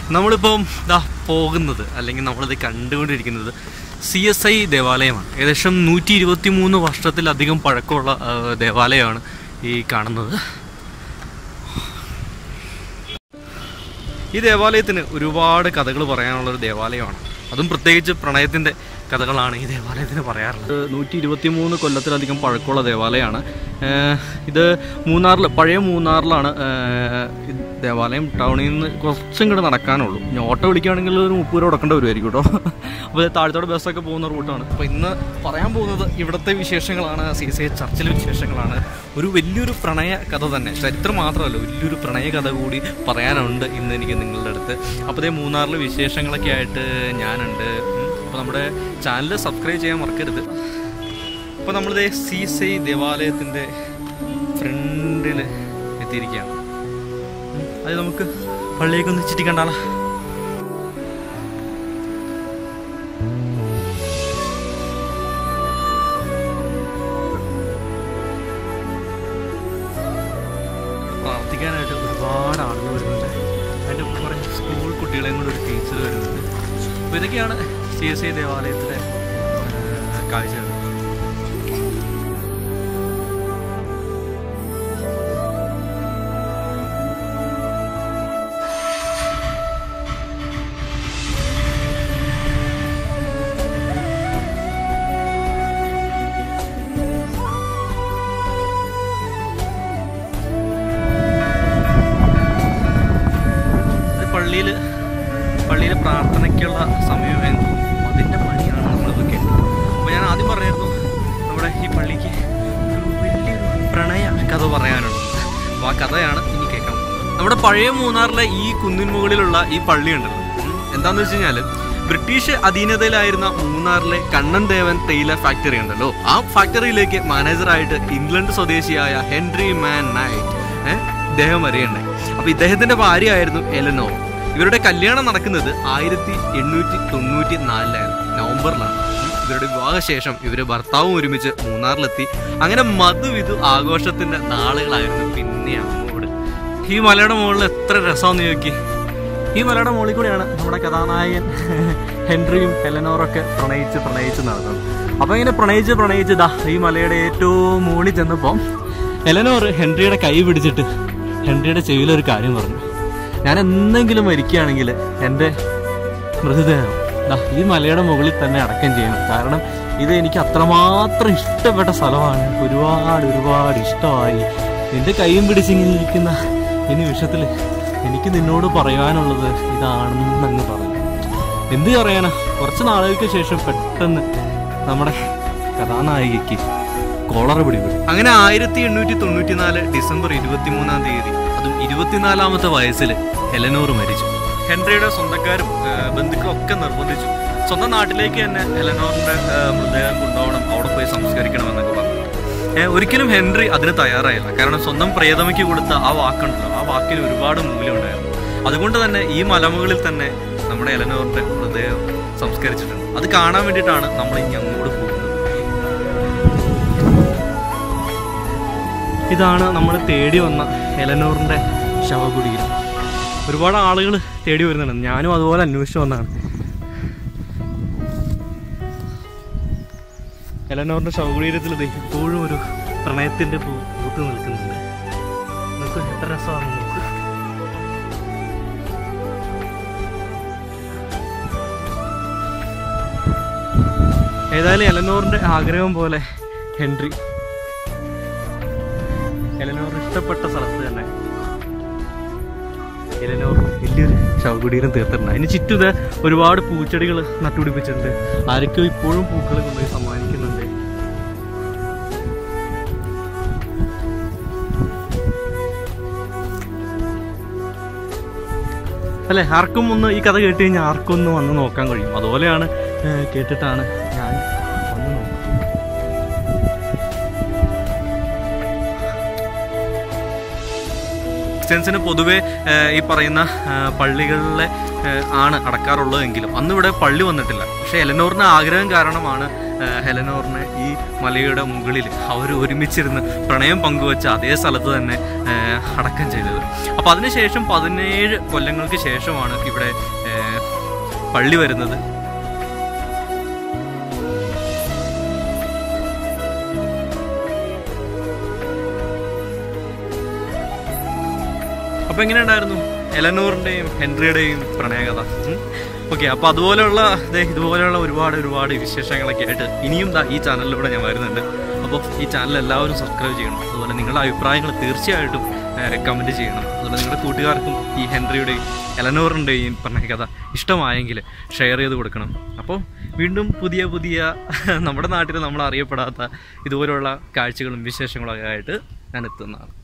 നമ്മളിപ്പം ദാ പോകുന്നത് അല്ലെങ്കിൽ നമ്മളിത് കണ്ടുകൊണ്ടിരിക്കുന്നത് സി എസ് ഐ ദേവാലയമാണ് ഏകദേശം നൂറ്റി ഇരുപത്തി മൂന്ന് വർഷത്തിലധികം പഴക്കമുള്ള ആ, ദേവാലയമാണ് ഈ കാണുന്നത് ഈ ദേവാലയത്തിന് ഒരുപാട് കഥകൾ പറയാനുള്ളൊരു ദേവാലയമാണ് അതും പ്രത്യേകിച്ച് പ്രണയത്തിൻ്റെ കഥകളാണ് ഈ ദേവാലയത്തിന് പറയാറുള്ളത് നൂറ്റി ഇരുപത്തി മൂന്ന് കൊല്ലത്തിലധികം പഴക്കമുള്ള ദേവാലയമാണ് ഏഹ് ഇത് മൂന്നാറിൽ പഴയ മൂന്നാറിലാണ് ഏഹ് ഈ ദേവാലയം ടൗണിൽ നിന്ന് കുറച്ചും ഇങ്ങോട്ട് നടക്കാനുള്ളൂ ഇനി ഓട്ടോ വിളിക്കുകയാണെങ്കിൽ ഒരു മുപ്പത് രൂപ കൊടുക്കേണ്ട വരുമായിരിക്കും കേട്ടോ അപ്പോൾ താഴത്തോടെ ബസ്സൊക്കെ പോകുന്ന റൂട്ടാണ് അപ്പോൾ ഇന്ന് പറയാൻ പോകുന്നത് ഇവിടുത്തെ വിശേഷങ്ങളാണ് സി സി ചർച്ചിലെ വിശേഷങ്ങളാണ് ഒരു വലിയൊരു പ്രണയ കഥ തന്നെ ചരിത്രം മാത്രമല്ല വലിയൊരു പ്രണയ കഥ കൂടി പറയാനുണ്ട് ഇന്ന് എനിക്ക് നിങ്ങളുടെ അടുത്ത് അപ്പോൾ ഇതേ മൂന്നാറിലെ വിശേഷങ്ങളൊക്കെ ആയിട്ട് ഞാനുണ്ട് അപ്പോൾ നമ്മുടെ ചാനൽ സബ്സ്ക്രൈബ് ചെയ്യാൻ മറക്കരുത് അപ്പോൾ നമ്മളിതേ സി സി ദേവാലയത്തിൻ്റെ ഫ്രണ്ടിൽ എത്തിയിരിക്കുകയാണ് ഉം, അത് നമുക്ക് പള്ളിയൊക്കെ ഒന്ന് ചുറ്റി കണ്ടാലോ പ്രാർത്ഥിക്കാനായിട്ട് ഒരുപാട് ആളുകൾ വരുന്നുണ്ട് അതിൻ്റെ കുറേ സ്കൂൾ കുട്ടികളെയും കൂടെ ഒരു ടീച്ചർ വരുന്നുണ്ട് അപ്പോൾ ഇതൊക്കെയാണ് സി എസ് ഐ ദേവാലയത്തിലെ ആ, കാഴ്ചകൾ ഇത് പള്ളിയിൽ പള്ളിയിൽ പ്രാർത്ഥനയ്ക്കുള്ള സമയമായിരുന്നു അതിൻ്റെ പണിയാണ് നമ്മളിതൊക്കെ അപ്പോൾ ഞാൻ ആദ്യം പറഞ്ഞായിരുന്നു നമ്മുടെ ഈ പള്ളിക്ക് ഒരു വലിയൊരു പ്രണയ കഥ പറയാനുണ്ട് അപ്പോൾ ആ കഥയാണ് ഇനി കേൾക്കാൻ പോകുന്നത് നമ്മുടെ പഴയ മൂന്നാറിലെ ഈ കുന്നിൻ മുകളിലുള്ള ഈ പള്ളി ഉണ്ടല്ലോ ഉം, എന്താന്ന് വെച്ച് കഴിഞ്ഞാൽ ബ്രിട്ടീഷ് അധീനതയിലായിരുന്ന മൂന്നാറിലെ കണ്ണൻ ദേവൻ തേയില ഫാക്ടറി ഉണ്ടല്ലോ ആ ഫാക്ടറിയിലേക്ക് മാനേജറായിട്ട് ഇംഗ്ലണ്ട് സ്വദേശിയായ ഹെൻറി മാൻ നൈറ്റ് ഏഹ് ഇദ്ദേഹം വരികയുണ്ടായി അപ്പൊ ഇദ്ദേഹത്തിന്റെ ഭാര്യയായിരുന്നു എലനോർ ഇവരുടെ കല്യാണം നടക്കുന്നത് ആയിരത്തി എണ്ണൂറ്റി തൊണ്ണൂറ്റി നാലിലായിരുന്നു നവംബറിലാണ് ഇവരുടെ വിവാഹശേഷം ഇവര് ഭർത്താവും ഒരുമിച്ച് മൂന്നാറിലെത്തി അങ്ങനെ മധുവിധു ആഘോഷത്തിന്റെ നാളുകളായിരുന്നു പിന്നെ അങ്ങോട്ട് ഈ മലയുടെ മുകളിൽ എത്ര രസമാണെന്ന് ചോദിക്കി ഈ മലയുടെ മുകളിൽ കൂടെയാണ് നമ്മുടെ കഥാനായകൻ ഹെൻറിയും ഹെലനോറൊക്കെ പ്രണയിച്ച് പ്രണയിച്ച് നടന്നത് അപ്പൊ ഇങ്ങനെ പ്രണയിച്ച് പ്രണയിച്ച് ദാ ഈ മലയുടെ ഏറ്റവും മുകളിൽ ചെന്നപ്പോൾ എലനോർ ഹെൻറിയുടെ കൈ പിടിച്ചിട്ട് ഹെൻറിയുടെ ചെവിയിലൊരു കാര്യം പറഞ്ഞു ഞാൻ എന്തെങ്കിലും മരിക്കുകയാണെങ്കിൽ എൻ്റെ മൃതദേഹം ദാ ഈ മലയുടെ മുകളിൽ തന്നെ അടക്കം ചെയ്യണം കാരണം ഇത് എനിക്ക് അത്രമാത്രം ഇഷ്ടപ്പെട്ട സ്ഥലമാണ് ഒരുപാട് ഒരുപാട് ഇഷ്ടമായി നിന്റെ കൈയും പിടിച്ചിങ്ങനെ ഇരിക്കുന്ന ഈ നിമിഷത്തിൽ എനിക്ക് നിന്നോട് പറയാനുള്ളത് ഇതാണെന്നങ്ങ് പറഞ്ഞു എന്ത് പറയാനാ കുറച്ച് നാളുകൾക്ക് ശേഷം പെട്ടെന്ന് നമ്മുടെ കഥാനായികയ്ക്ക് കോളറ പിടിപെടും അങ്ങനെ ആയിരത്തി എണ്ണൂറ്റി തൊണ്ണൂറ്റി നാല് ഡിസംബർ ഇരുപത്തി മൂന്നാം തീയതി അതും ഇരുപത്തിനാലാമത്തെ വയസ്സിൽ ഹെലനോർ മരിച്ചു ഹെൻറിയുടെ സ്വന്തക്കാരും ആ, ബന്ധുക്കളും ഒക്കെ നിർബന്ധിച്ചു സ്വന്തം നാട്ടിലേക്ക് തന്നെ ഹെലനോറിന്റെ ആ, മൃതദേഹം കൊണ്ടുപോകണം അവിടെ പോയി സംസ്കരിക്കണം എന്നൊക്കെ പറഞ്ഞു ഏ, ഒരിക്കലും ഹെൻറി അതിന് തയ്യാറായില്ല കാരണം സ്വന്തം പ്രിയതമയ്ക്ക് കൊടുത്ത ആ വാക്കുണ്ടല്ലോ ആ വാക്കിന് ഒരുപാട് മൂല്യമുണ്ടായിരുന്നു അതുകൊണ്ട് തന്നെ ഈ മലമുകളിൽ തന്നെ നമ്മുടെ എലനോറിന്റെ മൃതദേഹം സംസ്കരിച്ചിട്ടുണ്ട് അത് കാണാൻ വേണ്ടിയിട്ടാണ് നമ്മൾ ഇനി അങ്ങോട്ട് പോകുന്നത് ഇതാണ് നമ്മൾ തേടി വന്ന എലനോറിന്റെ ശവകുടീരം ഒരുപാട് ആളുകൾ തേടി വരുന്നുണ്ട് ഞാനും അതുപോലെ അന്വേഷിച്ചു വന്നതാണ് എലനോറിന്റെ ശവകുടീരത്തിൽ ദേ ഇപ്പോഴും ഒരു പ്രണയത്തിന്റെ പൂ പൂത്ത് നിൽക്കുന്നുണ്ട് നമുക്ക് എത്ര രസമാണ് നോക്ക് ഏതായാലും എലനോറിന്റെ ആഗ്രഹം പോലെ ഹെൻറി എലനോറിന് ഇഷ്ടപ്പെട്ട സ്ഥലത്ത് തന്നെ എലനോർ വലിയൊരു ശവകുടീരം തീർത്തിട്ടുണ്ട് അതിന് ചുറ്റും ഇത് ഒരുപാട് പൂച്ചെടികൾ നട്ടുപിടിപ്പിച്ചിട്ടുണ്ട് ആരൊക്കെയോ ഇപ്പോഴും പൂക്കൾ കൊണ്ടുപോയി സമ്മാനിക്കുന്നുണ്ട് അല്ലെ ആർക്കും ഒന്ന് ഈ കഥ കേട്ട് കഴിഞ്ഞാൽ ആർക്കും ഒന്ന് വന്ന് നോക്കാൻ കഴിയും അതുപോലെയാണ് ഏഹ്, കേട്ടിട്ടാണ് ഞാൻ വന്ന് നോക്കുന്നത് ക്രിസ്ത്യൻസിന് പൊതുവെ ഏഹ്, ഈ പറയുന്ന ഏഹ്, പള്ളികളിലെ ഏഹ്, ആണ് അടക്കാറുള്ളതെങ്കിലും അന്ന് ഇവിടെ പള്ളി വന്നിട്ടില്ല പക്ഷേ എലനോറിന് ആഗ്രഹം കാരണമാണ് ഏഹ്, ഹെലനോറിനെ ഈ മലയുടെ മുകളിൽ അവർ ഒരുമിച്ചിരുന്ന് പ്രണയം പങ്കുവച്ച അതേ സ്ഥലത്ത് തന്നെ ഏഹ്, അടക്കം ചെയ്തത് അപ്പോൾ അതിനുശേഷം പതിനേഴ് കൊല്ലങ്ങൾക്ക് ശേഷമാണ് ഇവിടെ ഏഹ്, പള്ളി വരുന്നത് അപ്പോൾ എങ്ങനെയുണ്ടായിരുന്നു എലനൂറിൻ്റെയും ഹെൻറിയുടെയും പ്രണയകഥ ഓക്കെ അപ്പോൾ അതുപോലെയുള്ള ദേ ഇതുപോലെയുള്ള ഒരുപാട് ഒരുപാട് വിശേഷങ്ങളൊക്കെ ആയിട്ട് ഇനിയും ദാ ഈ ചാനലിലൂടെ ഞാൻ വരുന്നുണ്ട് അപ്പോൾ ഈ ചാനൽ എല്ലാവരും സബ്സ്ക്രൈബ് ചെയ്യണം അതുപോലെ നിങ്ങളുടെ അഭിപ്രായങ്ങൾ തീർച്ചയായിട്ടും കമൻറ്റ് ചെയ്യണം അതുപോലെ നിങ്ങളുടെ കൂട്ടുകാർക്കും ഈ ഹെൻറിയുടെയും എലനോറിൻ്റെയും പ്രണയകഥ ഇഷ്ടമായെങ്കിൽ ഷെയർ ചെയ്ത് കൊടുക്കണം അപ്പോൾ വീണ്ടും പുതിയ പുതിയ നമ്മുടെ നാട്ടിൽ നമ്മൾ അറിയപ്പെടാത്ത ഇതുപോലെയുള്ള കാഴ്ചകളും വിശേഷങ്ങളും ഒക്കെ ആയിട്ട് ഞാൻ എത്തുന്നതാണ്